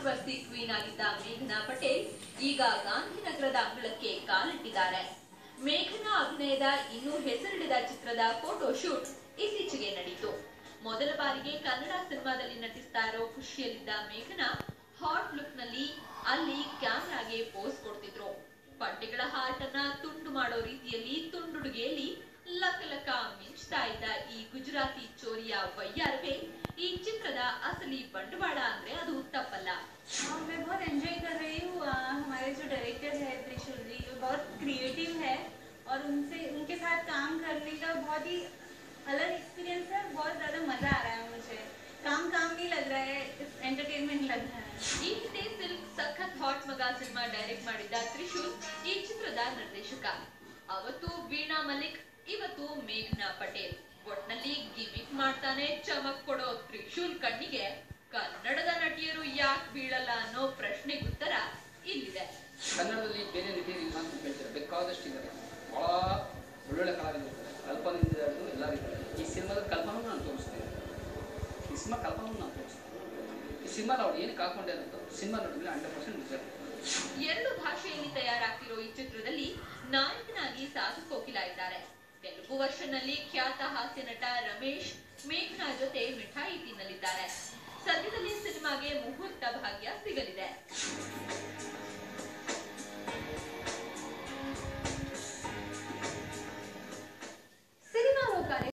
controversy queen ಆಗಿದ್ದ ಮೇಘನಾ ಪಟೇಲ್ ಈಗ ಗಾಂಧಿನಗರದ ಅಂಗಳಕ್ಕೆ ಕಾಲಿಟ್ಟಿದ್ದಾರೆ ಮೇಘನಾ ಅಭಿನಯದ ಇನ್ನೂ ಹೆಸರಿಡಿದ ಚಿತ್ರದ ಫೋಟೋ ಶೂಟ್ ಇತ್ತೀಚೆಗೆ ನಡೆಯಿತು ಮೊದಲ ಬಾರಿಗೆ ಕನ್ನಡ ಸಿನಿಮಾದಲ್ಲಿ ನಟಿಸ್ತಾ ಇರೋ ಖುಷಿಯಲ್ಲಿದ್ದ ಮೇಘನಾ ಹಾಟ್ ಲುಕ್ ನಲ್ಲಿ ಅಲ್ಲಿ ಕ್ಯಾಮ್ರಾಗೆ ಪೋಸ್ ಕೊಡ್ತಿದ್ರು ಪಡ್ಡೆಗಳ ಹಾರ್ಟ್ ಅನ್ನ ತುಂಡು ಮಾಡೋ ರೀತಿಯಲ್ಲಿ ತುಂಡುಡುಗೆಯಲ್ಲಿ ಲಕ ಲಕ ಮಿಂಚ್ತಾ ಇದ್ದ ಈ ಗುಜರಾತಿ ಚೋರಿಯ ವಯ್ಯಾರವೇ ಈ ಚಿತ್ರದ ಅಸಲಿ ಬಂಡವಾಳ ಅಂದ್ರೆ ಅದು ತಪ್ಪಲ್ಲ हाँ, मैं बहुत एंजॉय कर रही हूँ आ, हमारे जो डायरेक्टर है त्रिशूल जी वो बहुत क्रिएटिव है और उनसे उनके साथ काम करने का बहुत ही अलग एक्सपीरियंस है बहुत ज़्यादा मज़ा आ रहा है मुझे काम काम नहीं लग रहा है एंटरटेनमेंट लग रहा है ಈ ಹಿಂದೆ ಸಿಲ್ಕ್ ಸಖತ್ ಹಾಟ್ ಮಗ ಸಿನಿಮಾ ಡೈರೆಕ್ಟ್ ಮಾಡಿದ್ದ ತ್ರಿಶೂಲ್ ಈ ಚಿತ್ರದ ನಿರ್ದೇಶಕ ಅವತ್ತು ವೀಣಾ ಮಲಿಕ್ ಇವತ್ತು ಮೇಘನಾ ಪಟೇಲ್ ಒಟ್ನಲ್ಲಿ ಗಿಮಿಕ್ ಮಾಡ್ತಾನೆ ಚಮಕ್ ಕೊಡೋ ತ್ರಿಶೂಲ್ ಕಣ್ಣಿಗೆ ಕನ್ನಡದ ನಟಿಯರು ಯಾಕೆ ಬೀಳಲ್ಲ ಅನ್ನೋ ಪ್ರಶ್ನೆಗೆ ಉತ್ತರ ಇಲ್ಲಿದೆ ಕನ್ನಡದಲ್ಲಿ ಬೇರೆ ನಟಿಯರು ಇಲ್ಲ ಅಂತ ಹೇಳ್ತಾರೆ ಬೇಕಾದಷ್ಟು ಇದ್ದಾರೆ ಭಾಳ ಒಳ್ಳೊಳ್ಳೆ ಕಲಾವಿದರು ಇದ್ದಾರೆ ಕಲ್ಪನೆಯಿಂದ ಹಿಡಿದು ಎಲ್ಲರೂ ಇದ್ದಾರೆ ಈ ಸಿನಿಮಾದ ಕಲ್ಪನೂ ನಾನು ತೋರಿಸ್ತೀನಿ ಈ ಸಿನಿಮಾ ಕಲ್ಪನೂ ನಾನು ತೋರಿಸ್ತೀನಿ ಈ ಸಿನಿಮಾದ ಅವ್ರು ಏನಕ್ಕೆ ಹಾಕೊಂಡೆ ಅಂತ ಸಿನಿಮಾ ನೋಡಿದ್ರೆ ಹಂಡ್ರೆಡ್ ಪರ್ಸೆಂಟ್ ನಿಜ ಎರಡು ಭಾಷೆಯಲ್ಲಿ ತಯಾರಾಗ್ತಿರೋ ಈ ಚಿತ್ರದಲ್ಲಿ ನಾಯಕನಾಗಿ ಸಾಧು ಕೋಕಿಲ ಇದ್ದಾರೆ ತೆಲುಗು ವರ್ಷನ್ ನಲ್ಲಿ ಖ್ಯಾತ ಹಾಸ್ಯ ನಟ ರಮೇಶ್ ಮೇಘನಾ ಜೊತೆ ಮಿಠಾಯಿ ತಿನ್ನಲಿದ್ದಾರೆ ಸದ್ಯದಲ್ಲಿ ಸಿನಿಮಾಗೆ ಮುಹೂರ್ತ ಭಾಗ್ಯ ಸಿಗಲಿದೆ